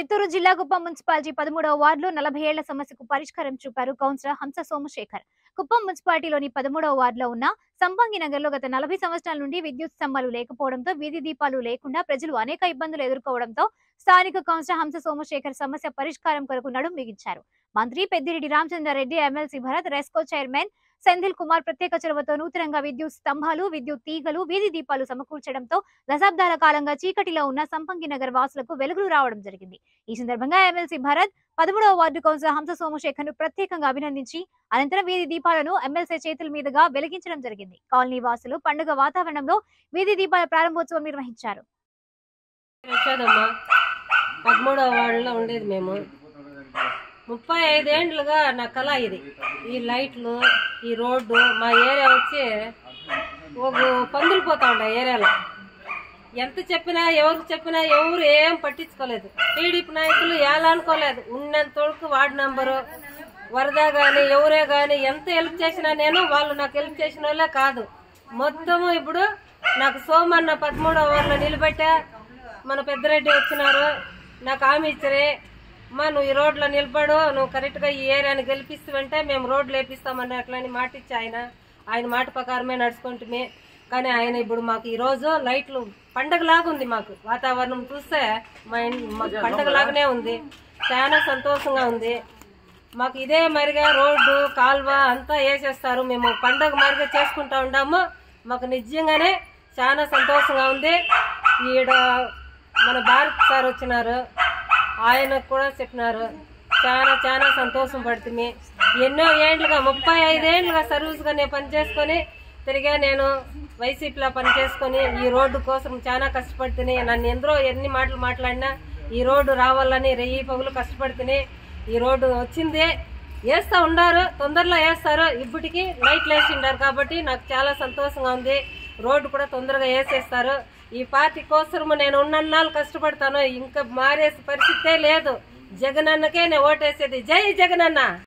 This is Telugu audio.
చిత్తూరు జిల్లా కుప్పం మున్సిపాలిటీ పదమూడవ వార్డులో నలభై ఏళ్ల సమస్యకు పరిష్కారం చూపారు కౌన్సిలర్ హంస సోమశేఖర్ కుప్పం మున్సిపాలిటీలోని పదమూడవ వార్డులో ఉన్న సంపంగి నగర్లో గత నలభై సంవత్సరాల నుండి విద్యుత్ స్తంభాలు లేకపోవడంతో వీధి దీపాలు లేకుండా ప్రజలు అనేక ఇబ్బందులు ఎదుర్కోవడంతో స్థానిక కౌన్సిలర్ హంస సోమశేఖర్ సమస్య పరిష్కారం కొరకు నడుం బిగించారు మంత్రి Peddireddy Ramachandra Reddy MLC Bharat RESCO chairman Senthil Kumar ప్రత్యేక చొరవతో నూతనంగా విద్యుత్ స్తంభాలు విద్యుత్ తీగలు వీధి దీపాలు సమకూర్చడంతో దశాబ్దాల కాలంగా చీకటిలో ఉన్న సంపంగి నగర్ వాసులకు వెలుగులు రావడం జరిగింది ఈ సందర్భంగా ఎమ్మెల్సీ భరత్ పదమూడవ వార్డు కౌన్సిలర్ హంస సోమశేఖర్ ను ప్రత్యేకంగా అభినందించి అనంతరం వీధి దీపాలను ఎమ్మెల్సీ చేతుల మీదుగా వెలిగించడం జరిగింది కాలనీ వాసులు పండుగ వాతావరణంలో వీధి దీపాల ప్రారంభోత్సవం నిర్వహించారు వచ్చేదమ్మా పదమూడవ వార్డులో ఉండేది మేము ముప్పై ఐదేండ్లుగా నా కళ ఇది ఈ లైట్లు ఈ రోడ్డు మా ఏరియా వచ్చి ఒక పందులు పోతా ఉంటాయి ఏరియాలో ఎంత చెప్పినా ఎవరికి చెప్పినా ఎవరు ఏం పట్టించుకోలేదు టీడీపీ నాయకులు ఏలానుకోలేదు ఉన్నంత వరకు వార్డు నంబరు వరద గాని ఎవరే గాని ఎంత హెల్ప్ చేసినా నేను వాళ్ళు నాకు హెల్ప్ చేసిన వాళ్ళే కాదు మొత్తము ఇప్పుడు నాకు సోమన్న పదమూడవ వారిలో నిలబెట్టా మన పెద్దరెడ్డి వచ్చినారు నాకు హామీ ఇచ్చరే అమ్మా నువ్వు ఈ రోడ్లో నిలబడు నువ్వు కరెక్ట్గా ఈ ఏరియాని గెలిపిస్తావంటే మేము రోడ్లు వేపిస్తామని అట్లని మాట ఇచ్చి ఆయన ఆయన మాట ప్రకారమే నడుచుకుంటుమే కానీ ఆయన ఇప్పుడు మాకు ఈ రోజు లైట్లు పండగలాగా ఉంది మాకు వాతావరణం చూస్తే మా ఇన్- మాకు పండగలాగానే ఉంది చాలా సంతోషంగా ఉంది మాకు ఇదే మరిగా రోడ్డు కాల్వ అంతా వేసేస్తారు మేము పండగ మరిగా చేసుకుంటా ఉన్నాము మాకు నిజంగానే చాలా సంతోషంగా ఉంది ఈడ మన భారత్ సార్ వచ్చినారు ఆయనకు కూడా చెప్పినారు చాలా చాలా సంతోషం పడుతుంది ఎన్నో ఏండ్లుగా ముప్పై ఐదేండ్లుగా సర్వీస్గా నేను పనిచేసుకొని తిరిగా నేను వైసీపీలో పనిచేసుకొని ఈ రోడ్డు కోసం చాలా కష్టపడుతుంది నన్ను ఎందరో ఎన్ని మాటలు మాట్లాడినా ఈ రోడ్డు రావాలని రెయ్యి పగులు కష్టపడుతుంది ఈ రోడ్డు వచ్చింది వేస్తా ఉండారు తొందరలో వేస్తారు ఇప్పటికి లైట్లు వేసిండారు కాబట్టి నాకు చాలా సంతోషంగా ఉంది రోడ్డు కూడా తొందరగా వేసేస్తారు ఈ పార్టీ కోసము నేను ఉన్నన్నాళ్ళు కష్టపడతాను ఇంకా మారే పరిస్థితే లేదు జగనన్నకే నేను ఓటేసేది జై జగనన్న